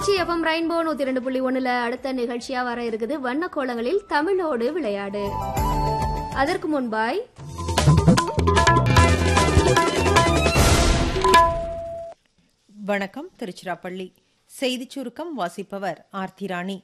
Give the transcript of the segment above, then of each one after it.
Trichy FM rainbow நூத்தி ரெண்டு புள்ளி ஒண்ணுல அடுத்த நிகழ்ச்சியா வர இருக்குது வண்ண கோலங்களில் தமிழோடு விளையாடு அதற்கு முன்பாய் வணக்கம் திருச்சிராப்பள்ளி செய்திச் சுருக்கம் வாசிப்பவர் ஆர்த்தி ராணி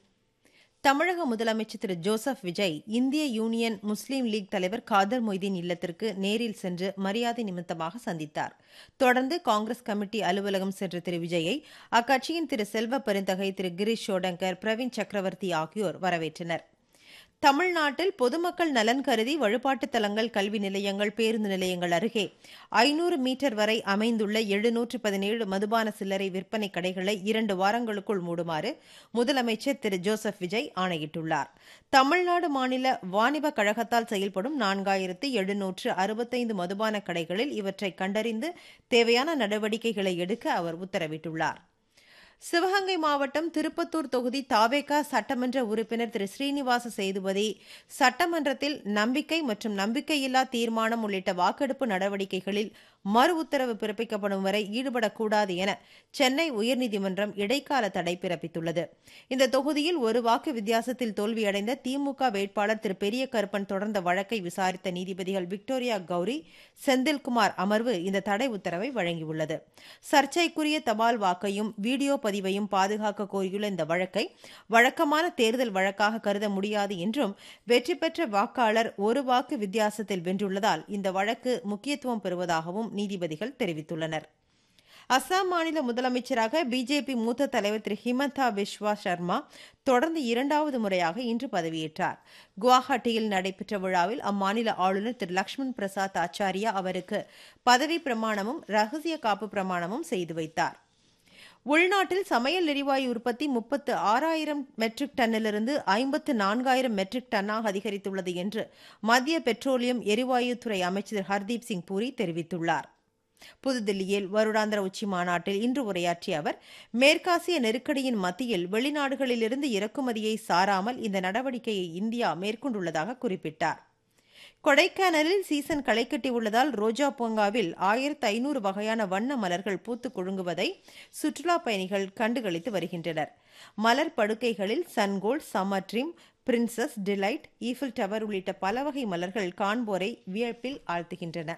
தமிழக முதலமைச்சர் திரு ஜோசப் விஜய் இந்திய யூனியன் முஸ்லீம் லீக் தலைவர் காதர் மொய்தீன் இல்லத்திற்கு நேரில் சென்று மரியாதை நிமித்தமாக சந்தித்தார் தொடர்ந்து காங்கிரஸ் கமிட்டி அலுவலகம் சென்ற திரு விஜயை அக்கட்சியின் திரு செல்வ பெருந்தகை திரு கிரீஷ் ஷோடங்கர் பிரவீன் சக்கரவர்த்தி ஆகியோர் வரவேற்றனர் தமிழ்நாட்டில் பொதுமக்கள் நலன் கருதி வழிபாட்டுத் தலங்கள் கல்வி நிலையங்கள் பேருந்து நிலையங்கள் அருகே ஐநூறு மீட்டர் வரை அமைந்துள்ள எழுநூற்று பதினேழு மதுபான சில்லறை விற்பனை கடைகளை இரண்டு வாரங்களுக்குள் மூடுமாறு முதலமைச்சர் திரு ஜோசப் விஜய் ஆணையிட்டுள்ளார் தமிழ்நாடு மாநில வாணிப கழகத்தால் செயல்படும் நான்காயிரத்து எழுநூற்று அறுபத்தைந்து மதுபான கடைகளில் இவற்றை கண்டறிந்து தேவையான நடவடிக்கைகளை எடுக்க அவர் உத்தரவிட்டுள்ளார் சிவகங்கை மாவட்டம் திருப்பத்தூர் தொகுதி தாவேகா சட்டமன்ற உறுப்பினர் திரு ஸ்ரீனிவாச சேதுபதி சட்டமன்றத்தில் நம்பிக்கை மற்றும் நம்பிக்கையில்லா தீர்மானம் உள்ளிட்ட வாக்கெடுப்பு நடவடிக்கைகளில் மறு உத்தரவு பிறப்பிக்கப்படும் வரை ஈடுபடக்கூடாது என சென்னை உயர்நீதிமன்றம் இடைக்கால தடை பிறப்பித்துள்ளது இந்த தொகுதியில் ஒரு வாக்கு வித்தியாசத்தில் தோல்வியடைந்த திமுக வேட்பாளர் திரு பெரிய கருப்பன் தொடர்ந்த வழக்கை விசாரித்த நீதிபதிகள் விக்டோரியா கௌரி செந்தில்குமார் அமர்வு இந்த தடை உத்தரவை வழங்கியுள்ளது சர்ச்சைக்குரிய தபால் வாக்கையும் வீடியோ பதிவையும் பாதுகாக்க கோரியுள்ள இந்த வழக்கை வழக்கமான தேர்தல் வழக்காக கருத முடியாது என்றும் வெற்றி பெற்ற வாக்காளர் ஒரு வாக்கு வித்தியாசத்தில் வென்றுள்ளதால் இந்த வழக்கு முக்கியத்துவம் பெறுவதாகவும் நீதிபதிகள் தெரிவித்துள்ளனர் அசாம் மாநில முதலமைச்சராக பிஜேபி மூத்த தலைவர் திரு ஹிமந்தா பிஸ்வா சர்மா தொடர்ந்து இரண்டாவது முறையாக இன்று பதவியேற்றார் குவாஹாட்டியில் நடைபெற்ற விழாவில் அம்மாநில ஆளுநர் திரு லக்ஷ்மண் பிரசாத் ஆச்சாரியா அவருக்கு பதவி பிரமாணமும் ரகசிய காப்பு பிரமாணமும் செய்து வைத்தார் உள்நாட்டில் சமையல் எரிவாயு உற்பத்தி முப்பத்து ஆறாயிரம் மெட்ரிக் டன்னிலிருந்து ஐம்பத்து நான்காயிரம் மெட்ரிக் டன்னாக அதிகரித்துள்ளது என்று மத்திய பெட்ரோலியம் எரிவாயுத்துறை அமைச்சர் ஹர்தீப் சிங் பூரி தெரிவித்துள்ளார் புதுதில்லியில் வருடாந்திர உச்சி மாநாட்டில் இன்று உரையாற்றிய அவர் மேற்காசிய நெருக்கடியின் மத்தியில் வெளிநாடுகளிலிருந்து இறக்குமதியை சாராமல் இந்த நடவடிக்கையை இந்தியா மேற்கொண்டுள்ளதாக குறிப்பிட்டார் கொடைக்கானலில் சீசன் களை கட்டியுள்ளதால் ரோஜா பூங்காவில் ஆயிரத்து ஐநூறு வகையான வண்ண மலர்கள் பூத்து குழுங்குவதை சுற்றுலா பயணிகள் கண்டுகளித்து வருகின்றனர் மலர் படுக்கைகளில் sungold summer dream princess delight Eiffel tower உள்ளிட்ட பல வகை மலர்கள் காண்போரை வியப்பில் ஆழ்த்துகின்றன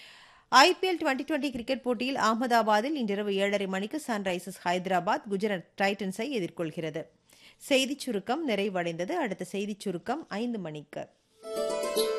ஐபிஎல் டுவெண்டி டுவெண்டி கிரிக்கெட் போட்டியில் அகமதாபாத்தில் இன்றிரவு ஏழரை மணிக்கு சன்ரைசர்ஸ் ஹைதராபாத் குஜராத் டைட்டன்ஸை எதிர்கொள்கிறது செய்திச் சுருக்கம் நிறைவடைந்தது அடுத்த செய்திச் சுருக்கம் ஐந்து மணிக்கு